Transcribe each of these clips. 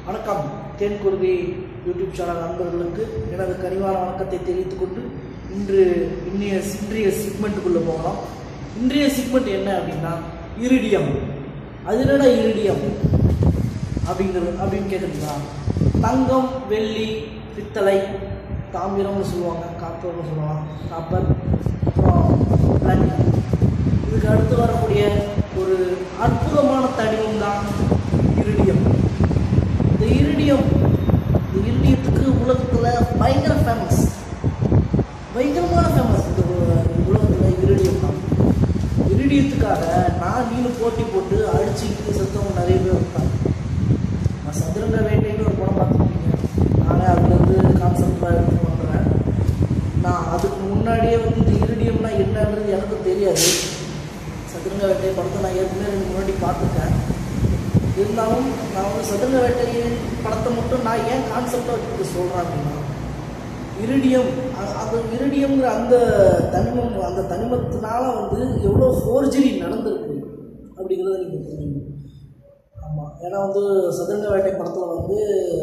வணக்கம் தேன்குருதி YouTube channel நண்பர்களுக்கு எனது கனிவான வணக்கத்தை தெரிவித்துக் கொண்டு இன்று இன்றைய இன்றைய சிக்மெண்ட்டுக்குள்ளே போகலாம் இன்றைய சிக்மெண்ட் என்ன அப்படின்னா இரிடியம் அது என்னடா இரிடியம் அப்படிங்கிறது அப்படின்னு கேட்குறீங்களா தங்கம் வெள்ளி பித்தளை தாமிரம்னு சொல்லுவாங்க காப்பர்னு சொல்லுவாங்க காப்பர் அப்புறம் பிளாட்டினம் இதுக்கு அடுத்து வரக்கூடிய ஒரு அற்புதமான தனிமம் தான் இரிடியம் இந்த இரிடியம் இந்த இரிடியத்துக்கு உலகத்தில் பயங்கர ஃபேமஸ் பயங்கரமான ஃபேமஸ் இந்த உலகத்தில் இரிடியம் தான் இரிடியத்துக்காக நான் நீனு போட்டி போட்டு அடிச்சுக்கிட்டு செத்தவங்க நிறைய பேர் இருக்காங்க நான் சதுரங்க வேட்டைன்னு ஒரு படம் பார்த்துருக்கீங்க நானே அதுலேருந்து கான்செப்டாக எடுத்து பண்ணுறேன் நான் அதுக்கு முன்னாடியே வந்து இந்த இரிடியம்னா என்னன்றது எனக்கு தெரியாது சதுரங்க வேட்டை படத்தை நான் ஏற்கனவே ரெண்டு முன்னாடி பார்த்துருக்கேன் இருந்தாலும் நான் வந்து சதுரங்க வேட்டை படத்தை மட்டும் நான் ஏன் கான்செப்டாக வச்சுட்டு சொல்கிறேன் அப்படின்னா இரிடியம் அ- அந்த இரிடியம்ங்கிற அந்த தனிமம் அந்த தனிமத்தினால வந்து எவ்வளோ ஃபோர்ஜரி நடந்திருக்கு அப்படிங்கிறத நீங்கள் தெரிஞ்சுக்கணும் ஆமாம் ஏன்னா வந்து சதுரங்க வேட்டை படத்தில் வந்து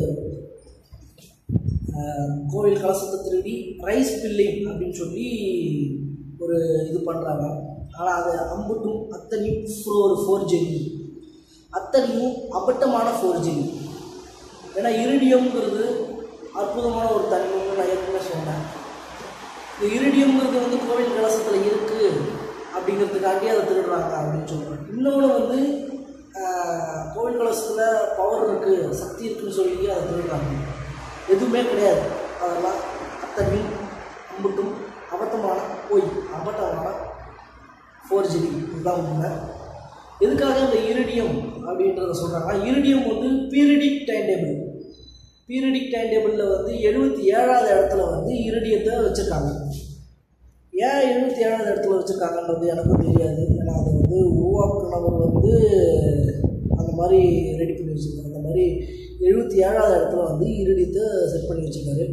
ஆஹ், கோவில் கலசத்தை திருடி ரைஸ் பில்லிங் அப்படின்னு சொல்லி ஒரு இது பண்ணுறாங்க ஆனால் அது அம்புட்டும் அத்தனையும் ஃபோ- ஒரு ஃபோர்ஜரி அத்தனையும் அபட்டமான ஃபோர்ஜரி ஏன்னா இரிடியம்ங்கிறது அற்புதமான ஒரு தனிமம்னு நான் ஏற்கனவே சொன்னேன் இந்த இரிடியம்ங்கிறது வந்து கோவில் கலசத்தில் இருக்குது அப்படிங்கிறதுக்காண்டி அதை திருடுறாங்க அப்படின்னு சொல்கிறேன் இன்னொன்று வந்து ஆஹ், கோவில் கலசத்தில் பவர் இருக்குது சக்தி இருக்குன்னு சொல்லி அதை திருடுறாங்க எதுவுமே கிடையாது அதெல்லாம் அத்தனையும் அம்புட்டும் அபத்தமான பொய் அபட்டமான ஃபோர்ஜரி இதுதான் உண்மை எதுக்காக இந்த இரிடியம் அப்படின்றத சொல்கிறாங்கன்னா இரிடியம் வந்து periodic time table periodic time டேபிளில் வந்து எழுபத்தி ஏழாவது இடத்துல வந்து இரிடியத்தை வச்சுருக்காங்க ஏன் எழுபத்தி ஏழாவது இடத்துல வச்சுருக்காங்கன்றது எனக்கும் தெரியாது ஏன்னா அது வந்து உருவாக்குனவர் வந்து அந்த மாதிரி ரெடி பண்ணி வச்சுருக்காரு அந்த மாதிரி எழுபத்தி ஏழாவது இடத்துல வந்து இரிடியத்தை செட் பண்ணி வச்சுருக்காரு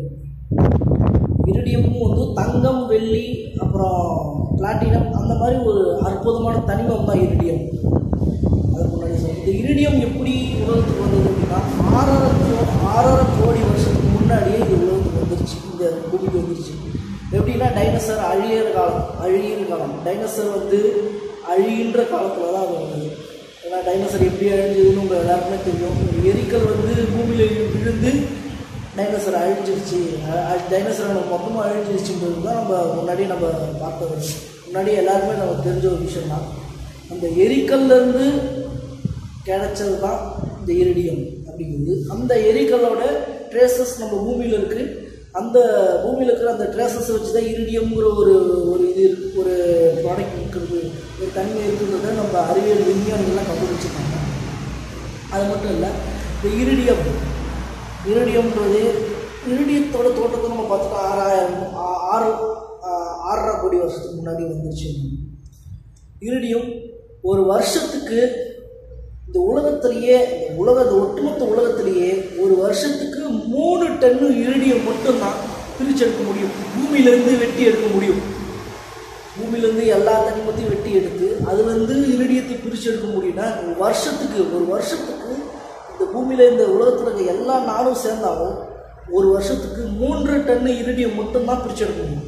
இரிடியமும் வந்து தங்கம் வெள்ளி அப்புறம் பிளாட்டினம் அந்த மாதிரி ஒரு அற்புதமான தனிமம் தான் இரிடியம் அதுக்கு முன்னாடி சொல்றேன். இந்த இரிடியம் எப்படி உலகத்துக்கு வந்தது அப்படின்னா ஆறரை கோ- ஆறரை கோடி வருஷத்துக்கு முன்னாடியே இது உலகத்துக்கு வந்துருச்சு இந்த பூமிக்கு வந்துருச்சு எப்படின்னா டைனோசர் அழியிற காலம் அழியிற காலம் டைனோசர் வந்து அழிகின்ற காலத்தில் தான் அது வந்தது ஏன்னா டைனோசர் எப்படி அழிஞ்சதுன்னு உங்கள் எல்லாருக்குமே தெரியும் எரிக்கல் வந்து பூமியில் விழுந்து டைனோசர் அழிஞ்சிருச்சு டைனோசர் நம்ம மொத்தமாக அழிஞ்சிருச்சுன்றது தான் நம்ம முன்னாடியே நம்ம பார்த்தது முன்னாடியே எல்லாருமே நமக்கு தெரிஞ்ச ஒரு விஷயம் தான் அந்த எரிக்கல்லேருந்து கிடைச்சது தான் இந்த இரிடியம் அப்படிங்கிறது அந்த எரிக்கல்லோட ட்ரேசஸ் நம்ம பூமியில் இருக்குது அந்த பூமியில் இருக்கிற அந்த ட்ரேசஸ் வச்சு தான் இரிடியம்ங்கிற ஒரு ஒரு இது இருக்கு ஒரு ப்ராடக்ட் இருக்கிறது ஒரு தன்மை இருக்குன்றதை நம்ம அறிவியல் விஞ்ஞானிகள்லாம் கண்டுபிடிச்சிருக்காங்க அது மட்டும் இல்லை இந்த இரிடியம் இரிடியம்ன்றது இரிடியத்தோட தோட்டத்தை நம்ம பார்த்துட்டா ஆறாயிரம் ஆ- ஆறு ஆ- ஆறரை கோடி வருஷத்துக்கு முன்னாடி வந்துருச்சு இரிடியம் ஒரு வருஷத்துக்கு இந்த உலகத்திலேயே இந்த உலக இந்த ஒட்டுமொத்த உலகத்திலேயே ஒரு வருஷத்துக்கு மூணு டன்னு இரிடியம் மட்டும்தான் பிரிச்செடுக்க முடியும் பூமியிலேருந்து வெட்டி எடுக்க முடியும் பூமியிலேருந்து எல்லா தனிமத்தையும் வெட்டி எடுத்து அதுலேருந்து இரிடியத்தை பிரித்து எடுக்க முடியும்னா ஒரு வருஷத்துக்கு ஒரு வருஷத்துக்கு இந்த பூமியில் இந்த உலகத்தில் இருக்க எல்லா நாடும் சேர்ந்தாலும் ஒரு வருஷத்துக்கு மூன்று டன்னு இரிடியம் மட்டும்தான் பிரித்து எடுக்க முடியும்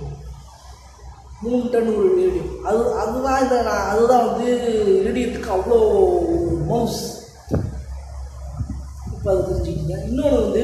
மூணு டன் ஒரு இரிடியம் அது அதுதான் இந்த நான் அதுதான் வந்து இரிடியத்துக்கு அவ்வளோ மவுஸ் இப்போ அதை தெரிஞ்சுக்கிட்டீங்க இன்னொன்று வந்து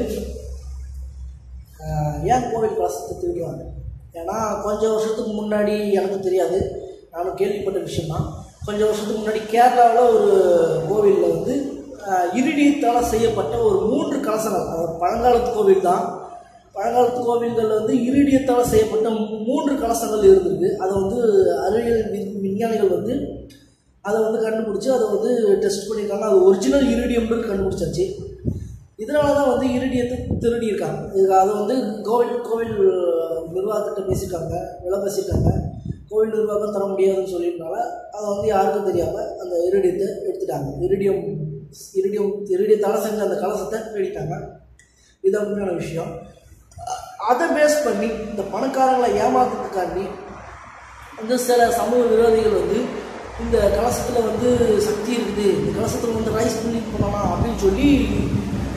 ஆஹ், ஏன் கோவில் கலசத்தை திருடுவாங்க ஏன்னா கொஞ்சம் வருஷத்துக்கு முன்னாடி எனக்கு தெரியாது நானும் கேள்விப்பட்ட விஷயம்தான் கொஞ்சம் வருஷத்துக்கு முன்னாடி கேரளாவில் ஒரு கோவிலில் வந்து ஆஹ், இரிடியத்தால் செய்யப்பட்ட ஒரு மூன்று கலசங்கள் அதாவது பழங்காலத்து கோவில் தான் பழங்காலத்து கோவில்கள் வந்து இரிடியத்தால் செய்யப்பட்ட மூ- மூன்று கலசங்கள் இருந்திருக்கு அதை வந்து அறிவியல் வி- விஞ்ஞானிகள் வந்து அதை வந்து கண்டுபிடிச்சி அதை வந்து டெஸ்ட் பண்ணியிருக்காங்க அது ஒரிஜினல் இரிடியம்னு கண்டுபிடிச்சாச்சு இதனால தான் வந்து இரிடியத்தை திருடியிருக்காங்க இது அதை வந்து கோவில் கோவில் நிர்வாகத்திட்ட பேசியிருக்காங்க விலை பேசியிருக்காங்க கோவில் நிர்வாகம் தர முடியாதுன்னு சொல்லியிருந்தால அதை வந்து யாருக்கும் தெரியாமல் அந்த இரிடியத்தை எடுத்துட்டாங்க இரிடியம் இரிடியம் இரிடியத்தால் செஞ்ச அந்த கலசத்தை தேடிட்டாங்க இது உண்மையான விஷயம் அ- அதை பேஸ் பண்ணி இந்த பணக்காரங்களை ஏமாத்துறதுக்காண்டி வந்து சில சமூக விரோதிகள் வந்து இந்த கலசத்தில் வந்து சக்தி இருக்குது இந்த கலசத்தில் வந்து ரைஸ் பில்லிங் பண்ணலாம் அப்படின்னு சொல்லி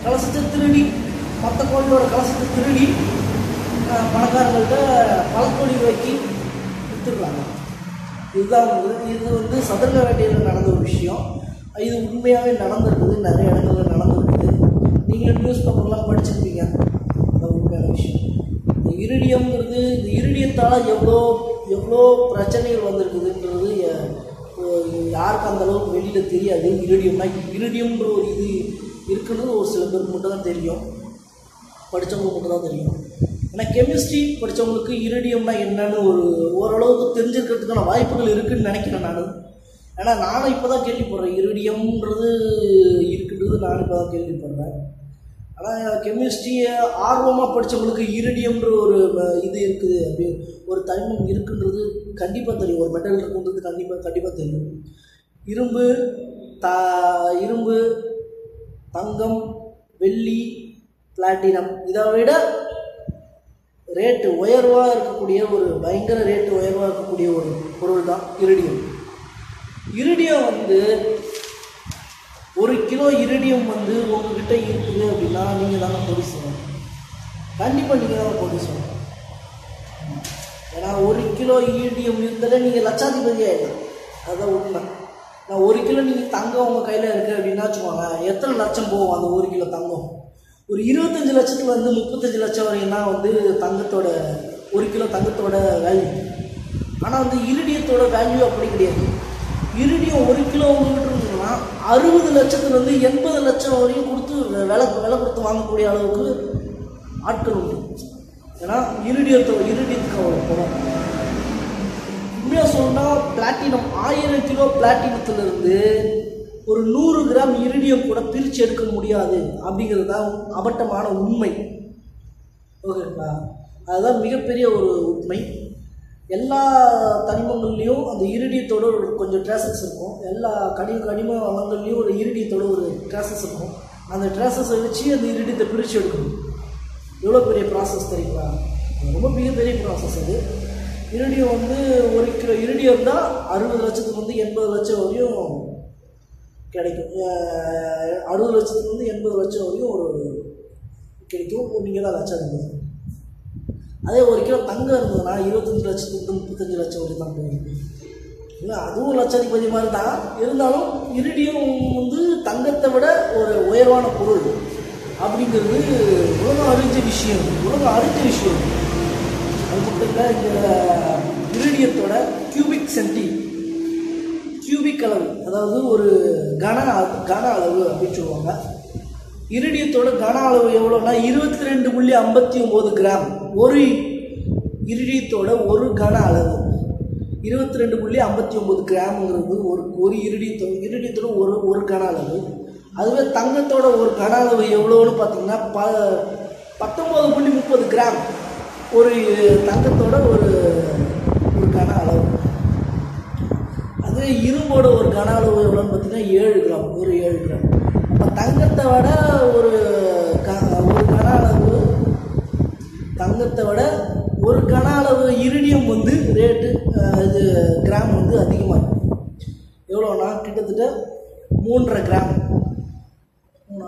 கலசத்தை திருடி மற்ற கோயிலோட கலசத்தை திருடி அஹ், பணக்காரங்கள்ட்ட பல கோடி ரூபாய்க்கு விற்றுருக்காங்க இதுதான் வந்து இது வந்து சதுரங்க வேட்டையில் நடந்த ஒரு விஷயம் இது உண்மையாகவே நடந்திருக்குது நிறைய இடங்கள்ல நடந்திருக்குது நீங்களும் நியூஸ் பேப்பர்லாம் படிச்சிருப்பீங்க அது உண்மையான விஷயம் இந்த இரிடியம்ங்கிறது இந்த இரிடியத்தால் எவ்வளோ எவ்வளோ பிரச்சனைகள் வந்திருக்குதுன்றது எ- ஒ- யாருக்கு அந்த அளவுக்கு வெளியில் தெரியாது இரிடியம்னா இரிடியம்ன்ற ஒரு இது இருக்குன்றது ஒரு சில பேருக்கு மட்டும் தான் தெரியும் படித்தவங்களுக்கு மட்டும் தான் தெரியும் ஏன்னா கெமிஸ்ட்ரி படித்தவங்களுக்கு இரிடியம்னா என்னன்னு ஒரு ஓரளவுக்கு தெரிஞ்சிருக்கிறதுக்கான வாய்ப்புகள் இருக்குன்னு நினைக்கிறேன் நான் ஏன்னா நானும் இப்போ தான் கேள்விப்படுறேன் இரிடியம்ன்றது இருக்குன்றது நானும் இப்போ தான் கேள்விப்படுறேன் ஆனால் கெமிஸ்ட்ரியை ஆர்வமாக படித்தவங்களுக்கு இரிடியம்ன்ற ஒரு அஹ், இது இருக்குது அப்படி ஒரு தனிமம் இருக்குன்றது கண்டிப்பாக தெரியும் ஒரு மெட்டல் இருக்குன்றது கண்டிப்பாக கண்டிப்பாக தெரியும் இரும்பு த இரும்பு தங்கம் வெள்ளி பிளாட்டினம் இதை விட ரேட்டு உயர்வாக இருக்கக்கூடிய ஒரு பயங்கர ரேட்டு உயர்வாக இருக்கக்கூடிய ஒரு பொருள் தான் இரிடியம் இரிடியம் வந்து ஒரு கிலோ இரிடியம் வந்து உங்ககிட்ட இருக்குது அப்படின்னா நீங்கள் தானே பொடி செய்யணும் கண்டிப்பாக நீங்கள் தானே பொடி செய்யணும் ஏன்னா ஒரு கிலோ ஈடியம் இருந்தாலே நீங்கள் லட்சாதிபதி ஆகிடலாம் அதுதான் உண்மை நான் ஒரு கிலோ நீங்கள் தங்கம் உங்கள் கையில் இருக்குது அப்படின்னா வச்சுக்கோங்க எத்தனை லட்சம் போகும் அந்த ஒரு கிலோ தங்கம் ஒரு இருபத்தஞ்சு லட்சத்துல இருந்து முப்பத்தஞ்சு லட்சம் வரைக்கும் தான் வந்து தங்கத்தோட ஒரு கிலோ தங்கத்தோட வேல்யூ ஆனால் வந்து இரிடியத்தோட வேல்யூ அப்படி கிடையாது இரிடியம் ஒரு கிலோ உங்ககிட்ட இருந்ததுன்னா அறுபது லட்சத்துலேருந்து எண்பது லட்சம் வரையும் கொடுத்து விலை விலை கொடுத்து வாங்கக்கூடிய அளவுக்கு ஆட்கள் உண்டு ஏன்னா இரிடியத்தோ இரிடியத்துக்கு அவ்வளோ படம் உண்மையாக சொன்னால் பிளாட்டினம் ஆயிரம் கிலோ பிளாட்டினத்துலேருந்து ஒரு நூறு கிராம் இரிடியம் கூட பிரித்து எடுக்க முடியாது அப்படிங்கிறது தான் அபட்டமான உண்மை ஓகேங்களா அதுதான் மிகப்பெரிய ஒரு உண்மை எல்லா தனிமங்கள்லேயும் அந்த இரிடியத்தோட ஒரு கொஞ்சம் ட்ரேசஸ் இருக்கும் எல்லா கனி கனிம வளங்கள்லேயும் ஒரு இரிடியத்தோட ஒரு ட்ரேசஸ் இருக்கும் அந்த ட்ரேசஸை வச்சு அந்த இரிடியத்தை பிரித்து எடுக்கணும் எவ்வளோ பெரிய ப்ராசஸ் தெரியுங்களா ரொம்ப மிகப்பெரிய ப்ராசஸ் அது இரிடியம் வந்து ஒரு கிலோ இரிடியம் இருந்தால் அறுபது லட்சத்துலேருந்து எண்பது லட்சம் வரையும் கிடைக்கும் அஹ் அறுபது லட்சத்துலேருந்து எண்பது லட்சம் வரையும் ஒரு கிடைக்கும் நீங்கள் தான் லட்சம் அதே ஒரு கிலோ தங்கம் இருந்ததுன்னா இருபத்தஞ்சி லட்சத்துலேருந்து முப்பத்தஞ்சு லட்சம் வரையும் தான் போகும் இல்லை அதுவும் லட்சாதிபதி மாதிரி தான் இருந்தாலும் இரிடியம் வந்து தங்கத்தை விட ஒரு உயர்வான பொருள் அப்படிங்கிறது உலகம் அறிஞ்ச விஷயம் உலகம் அறிஞ்ச விஷயம் அது மட்டும் இல்லை இந்த இரிடியத்தோட கியூபிக் சென்டி கியூபிக் அளவு அதாவது ஒரு கன கன அளவு அப்படின்னு சொல்லுவாங்க இரிடியத்தோட கன அளவு எவ்வளோன்னா இருபத்தி ரெண்டு புள்ளி ஐம்பத்தி ஒம்பது கிராம் ஒரு இரிடியத்தோட ஒரு கன அளவு இருபத்தி ரெண்டு புள்ளி ஐம்பத்தி ஒம்பது கிராமுங்கிறது ஒரு ஒரு இரிடியத்தோ இரிடியத்தோட ஒரு ஒரு கன அளவு அதுவே தங்கத்தோட ஒரு கன அளவு எவ்வளோன்னு பார்த்தீங்கன்னா ப பத்தொம்பது புள்ளி முப்பது கிராம் ஒரு தங்கத்தோட ஒரு ஒரு கன அளவு அது இரும்போட ஒரு கன அளவு எவ்வளோன்னு பார்த்தீங்கன்னா ஏழு கிராம் ஒரு ஏழு கிராம் அப்போ தங்கத்தை விட ஒரு க ஒரு கன அளவு தங்கத்தை விட ஒரு கன அளவு இரிடியம் வந்து ரேட்டு அஹ், இது கிராம் வந்து அதிகமாக இருக்கும் எவ்வளோனா கிட்டத்தட்ட மூன்றரை கிராம் மூணா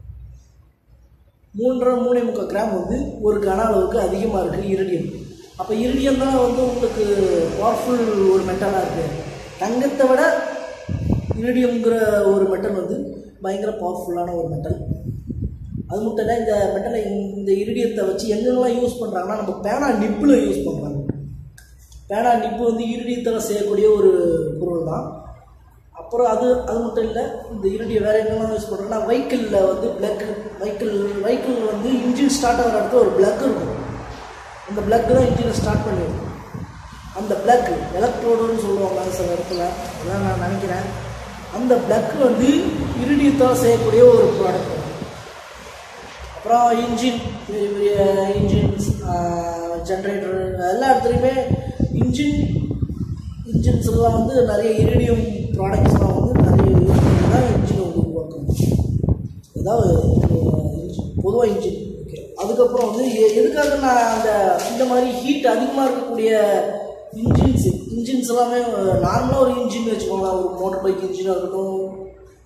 மூன்றரை மூணே முக்கால் கிராம் வந்து ஒரு கன அளவுக்கு அதிகமாக இருக்குது இரிடியம் அப்போ இரிடியம் தான் வந்து உங்களுக்கு பவர்ஃபுல் ஒரு மெட்டலாக இருக்குது தங்கத்தை விட இரிடியம்ங்கிற ஒரு மெட்டல் வந்து பயங்கர பவர்ஃபுல்லான ஒரு மெட்டல் அது மட்டும் இல்லை இந்த மெட்டலை இந்த இரிடியத்தை வச்சு எங்கெல்லாம் யூஸ் பண்ணுறாங்கன்னா நம்ம பேனா நிப்பில் யூஸ் பண்ணுறாங்க பேனா நிப்பு வந்து இரிடியத்தில் செய்யக்கூடிய ஒரு பொருள் தான் அப்புறம் அது அது மட்டும் இல்லை இந்த இரிடியை வேறு எங்கெல்லாம் யூஸ் பண்ணுறோன்னா வெஹிக்கிளில் வந்து பிளக் வெஹிக்கிள் வெஹிக்கிள் வந்து இன்ஜின் ஸ்டார்ட் ஆகிற இடத்துல ஒரு பிளக் இருக்கும் அந்த பிளக் தான் இன்ஜினை ஸ்டார்ட் பண்ணிடும் அந்த பிளக் எலக்ட்ரோடுன்னு சொல்லுவாங்க சில இடத்துல அதான் நான் நினைக்கிறேன் அந்த பிளக் வந்து இரிடியத்தால் செய்யக்கூடிய ஒரு ப்ராடக்ட் அப்புறம் இன்ஜின் பெரிய பெரிய இன்ஜின்ஸ் ஜென்ரேட்டர் எல்லா இடத்துலையுமே இன்ஜின் இன்ஜின்ஸ் எல்லாம் வந்து நிறைய இரிடியம் ப்ராடக்ட்ஸ்லாம் வந்து நிறைய யூஸ் பண்ணி தான் இன்ஜினை வந்து உருவாக்கணும் ஏதாவது பொதுவாக இன்ஜின் ஓகே அதுக்கப்புறம் வந்து எ- எதுக்காக நான் அந்த இந்த மாதிரி ஹீட் அதிகமாக இருக்கக்கூடிய இன்ஜின்ஸ் இன்ஜின்ஸ் எல்லாமே நார்மலாக ஒரு இன்ஜின் வச்சுக்கோங்களேன் ஒரு மோட்டர் பைக் இன்ஜினாக இருக்கட்டும்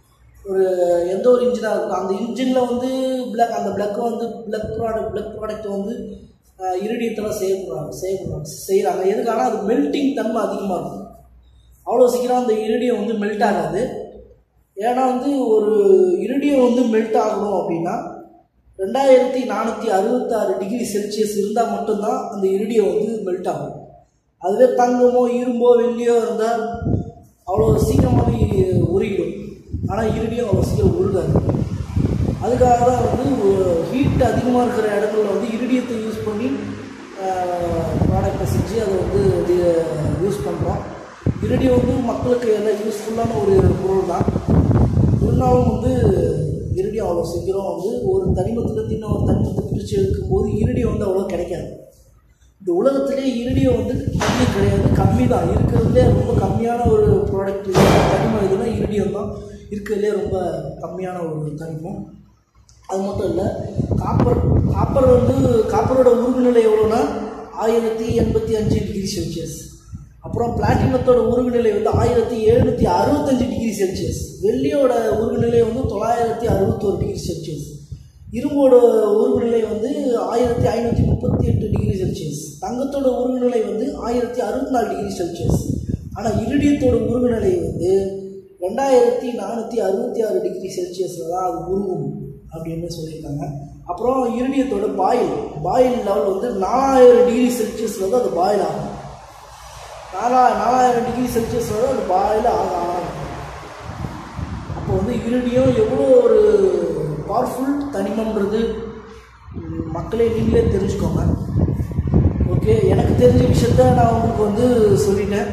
ஒரு எந்த ஒரு இன்ஜினாக இருக்கும் அந்த இன்ஜினில் வந்து பிளக் அந்த பிளக்கை வந்து பிளக் ப்ராடக்ட் பிளக் ப்ராடக்ட் வந்து இரிடியத்தில் செய்யப்படுறாங்க செய்யப்படுறாங்க செய்கிறாங்க எதுக்கான அது மெல்ட்டிங் தன்மை அதிகமாக இருக்கும் அவ்வளோ சீக்கிரம் அந்த இரிடியம் வந்து மெல்ட் ஆகாது ஏன்னா வந்து ஒரு இரிடியம் வந்து மெல்ட் ஆகணும் அப்படின்னா ரெண்டாயிரத்தி நானூற்றி அறுபத்தாறு டிகிரி செல்சியஸ் இருந்தால் மட்டும்தான் அந்த இரிடியம் வந்து மெல்ட் ஆகும் அதுவே தங்கமோ இரும்போ வெள்ளியோ இருந்தால் அவ்வளோ சீக்கிரமாகவே உருகிடும் ஆனால் இரிடியம் அவ்வளோ சீக்கிரம் உருகாது அதுக்காக தான் வந்து ஹீட் அதிகமாக இருக்கிற இடங்கள்ல வந்து இரிடியத்தை யூஸ் பண்ணி ப்ராடக்டை செஞ்சு அதை வந்து யூஸ் பண்ணுறோம் இரிடியம் வந்து மக்களுக்கு எல்லாம் யூஸ்ஃபுல்லான ஒரு பொருள் தான் இருந்தாலும் வந்து இரிடியம் அவ்வளோ சீக்கிரம் வந்து ஒரு தனிமத்துலேருந்து இன்னொரு தனிமத்தை பிரித்து எடுக்கும்போது இரிடியம் வந்து அவ்வளோ கிடைக்காது இந்த உலகத்திலே இரிடியம் வந்து கம்மி கிடையாது கம்மி தான் இருக்கிறதுலே ரொம்ப கம்மியான ஒரு ப்ராடக்ட் தனிமம் எதுனா இரிடியம் தான் இருக்கிறதுலே ரொம்ப கம்மியான ஒரு தனிமம் அது மட்டும் இல்லை காப்பர் காப்பர் வந்து காப்பரோட உருகுநிலை எவ்வளோன்னா ஆயிரத்தி எண்பத்தி அஞ்சு டிகிரி செல்சியஸ் அப்புறம் பிளாட்டினத்தோட உருகுநிலை வந்து ஆயிரத்தி எழுநூற்றி அறுபத்தஞ்சு டிகிரி செல்சியஸ் வெள்ளியோட உருகுநிலை வந்து தொள்ளாயிரத்தி அறுபத்தோரு டிகிரி செல்சியஸ் இரும்போட உருகுநிலை வந்து ஆயிரத்தி ஐநூற்றி முப்பத்தி எட்டு டிகிரி செல்சியஸ் தங்கத்தோட உருகுநிலை வந்து ஆயிரத்தி அறுபத்தி நாலு டிகிரி செல்சியஸ் ஆனால் இரிடியத்தோட உருகுநிலை வந்து ரெண்டாயிரத்தி நானூற்றி அறுபத்தி ஆறு டிகிரி செல்சியஸில் தான் அது உருகும் அப்படின்னு சொல்லியிருக்காங்க அப்புறம் இரிடியத்தோட பாயில் பாயில் லெவல் வந்து நாலாயிரம் டிகிரி செல்சியஸில் தான் அது பாயில் ஆகும் நாலா நாலாயிரம் டிகிரி செல்சியஸில் தான் அது பாயில் ஆக ஆரம்பிக்கும் அப்போ வந்து இரிடியம் எவ்வளோ ஒரு பவர்ஃபுல் தனிமம்ன்றது ம், மக்களே நீங்களே தெரிஞ்சுக்கோங்க ஓகே எனக்கு தெரிஞ்ச விஷயத்த நான் உங்களுக்கு வந்து சொல்லிட்டேன்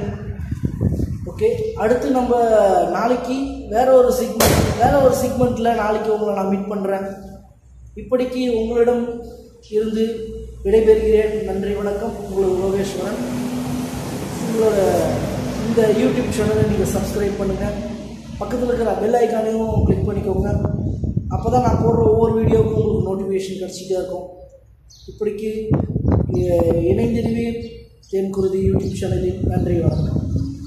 ஓகே அடுத்து நம்ம நாளைக்கு வேற ஒரு செக்மெண்ட் வேற ஒரு செக்மெண்ட்டில் நாளைக்கு உங்களை நான் மீட் பண்ணுறேன் இப்படிக்கு உங்களிடம் இருந்து விடைபெறுகிறேன் நன்றி வணக்கம் உங்களோட யோகேஸ்வரன் உங்களோட இந்த யூடியூப் சேனலை நீங்கள் சப்ஸ்கிரைப் பண்ணுங்கள் பக்கத்தில் இருக்கிற பெல் ஐக்கானையும் கிளிக் பண்ணிக்கோங்க அப்போ தான் நான் போடுற ஒவ்வொரு வீடியோவுக்கும் உங்களுக்கு நோட்டிஃபிகேஷன் கிடச்சிட்டே இருக்கும் இப்படிக்கு இ- இணைந்திருவீர் தென் குருதி யூடியூப் சேனலில் நன்றி வணக்கம்